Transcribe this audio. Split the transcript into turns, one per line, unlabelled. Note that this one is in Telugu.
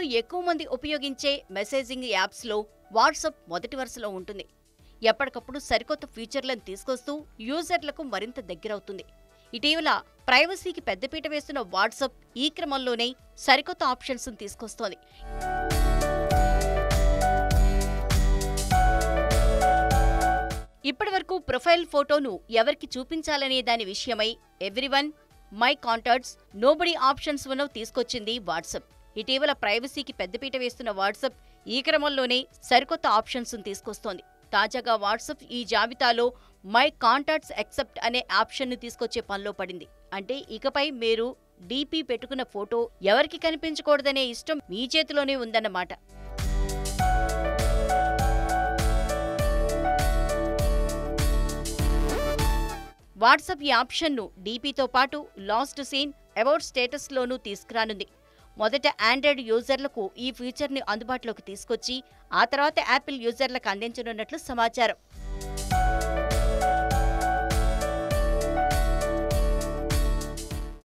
ఎక్కువ మంది ఉపయోగించే మెసేజింగ్ యాప్స్లో వాట్సాప్ మొదటి వరుసలో ఉంటుంది ఎప్పటికప్పుడు సరికొత్త ఫీచర్లను తీసుకొస్తూ యూజర్లకు మరింత దగ్గరవుతుంది ఇటీవల ప్రైవసీకి పెద్దపీట వేస్తున్న వాట్సాప్ ఈ క్రమంలోనే సరికొత్త ఆప్షన్స్ తీసుకొస్తోంది ఇప్పటివరకు ప్రొఫైల్ ఫోటోను ఎవరికి చూపించాలనే దాని విషయమై everyone my contacts nobody options ను తీసుకొచ్చింది వాట్సాప్ ఇటీవల ప్రైవసీకి పెద్దపీట వేస్తున్న వాట్సాప్ ఈ క్రమంలోనే సరికొత్త ఆప్షన్స్ తీసుకొస్తోంది తాజాగా వాట్సాప్ ఈ జాబితాలో మై కాంటాక్ట్స్ ఎక్సెప్ట్ అనే ఆప్షన్ ను తీసుకొచ్చే పనిలో పడింది అంటే ఇకపై మీరు డీపీ పెట్టుకున్న ఫోటో ఎవరికి కనిపించకూడదనే ఇష్టం మీ చేతిలోనే ఉందన్నమాట వాట్సాప్ ఈ ఆప్షన్ను డీపీతో పాటు లాస్ట్ సీన్ అబౌట్ స్టేటస్లోనూ తీసుకురానుంది మొదట ఆండ్రాయిడ్ యూజర్లకు ఈ ఫీచర్ని అందుబాటులోకి తీసుకొచ్చి ఆ తర్వాత యాపిల్ యూజర్లకు అందించనున్నట్లు సమాచారం